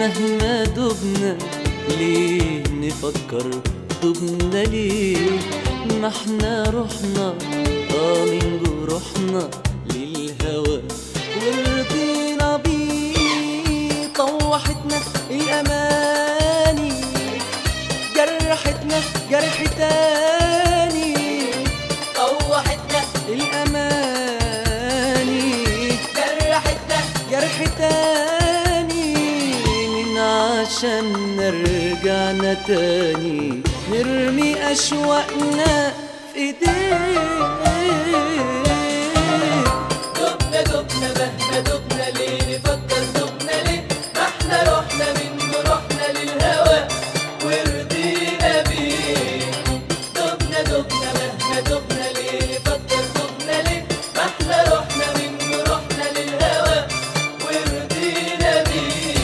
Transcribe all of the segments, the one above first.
مهما دبنا ليه نفكر دبنا ليه ما احنا رحنا اه من جروحنا للهوى ورضينا بيه طوحتنا الاماني جرحتنا جرح تاني طوحتنا الاماني جرحتنا جرح تاني من عشان نرجعنا تاني نرمي أشواقنا في ايديك دبنا دبنا مهما دبنا ليه نفكر دبنا ليه ما احنا رحنا من جروحنا للهوى ورضينا بيه دبنا دبنا مهما دبنا ليه نفكر دبنا ليه ما احنا رحنا من جروحنا للهوى ورضينا بيه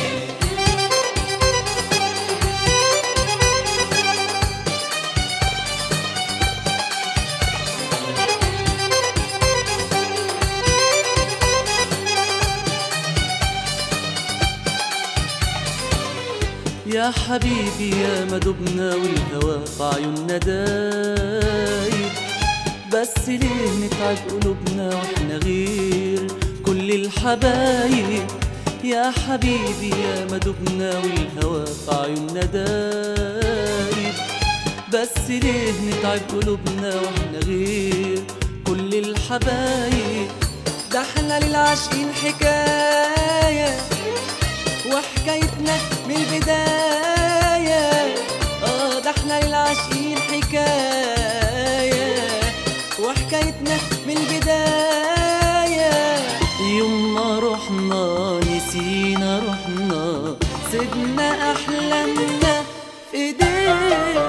يا حبيبي يا ما دبنا والهوى في عيوننا دايب بس ليه نتعب قلوبنا واحنا غير كل الحبايب يا حبيبي يا ما دبنا والهوى في عيوننا دايب بس ليه نتعب قلوبنا واحنا غير كل الحبايب ده احنا للعاشقين حكايه وحكايتنا من البداية اه ده احنا للعاشقين حكاية وحكايتنا من البداية يوم ما رحنا نسينا رحنا سيبنا أحلامنا في ايديك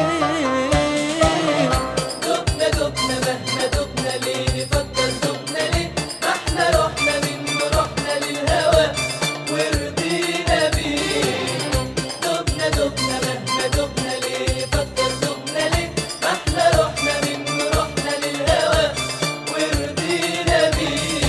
دبنا دبنا مهما دبنا ليه نفكر دبنا ليه ما احنا رحنا من جروحنا للهوى ورضينا بيه دبنا دبنا مهما دبنا ليه نفكر دبنا ليه ما احنا رحنا من جروحنا للهوى ورضينا بيه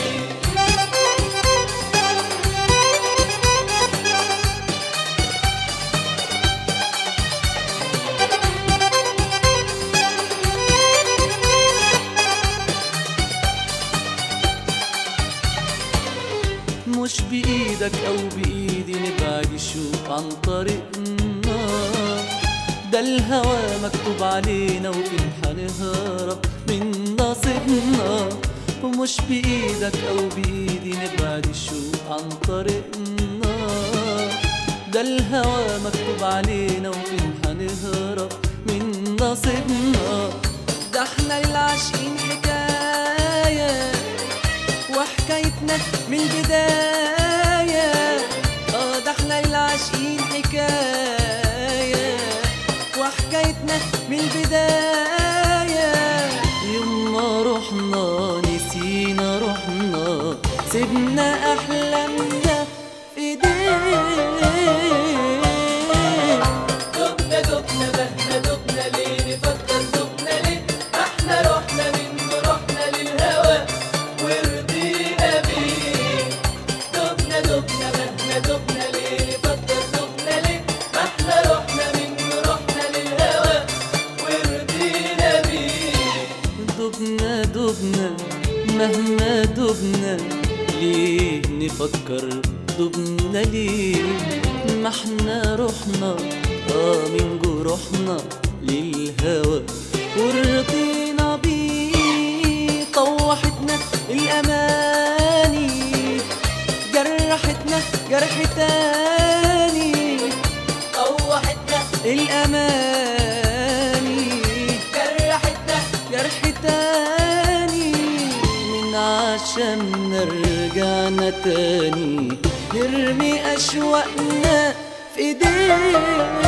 مش بإيدك أو بإيدي نبعد الشوق عن طريقنا ده الهوى مكتوب علينا وفين هنهرب من نصيبنا ومش بإيدك أو بإيدي نبعد الشوق عن طريقنا ده الهوى مكتوب علينا وفين هنهرب من نصيبنا ده احنا للعاشقين حكايه وحكايتنا من البداية اه ده احنا للعاشقين حكاية وحكايتنا من البداية يوم ما رحنا نسينا رحنا سيبنا أحلامنا في ايديك دبنا دبنا مهما دبنا ليه نفكر دبنا ليه ما احنا رحنا من جروحنا للهوى ورضينا بيه دبنا دبنا مهما دبنا ليه نفكر دبنا ليه ما احنا رحنا من جروحنا للهوى ورضينا بيه دبنا دبنا مهما دبنا ليه نفكر دبنا ليه ما احنا رحنا اه من جروحنا للهوى ورضينا بيه طوحتنا الاماني جرحتنا جرح تاني طوحتنا الاماني جرحتنا جرح تاني من عشان نرجعنا تاني نرمي أشواقنا في ايديك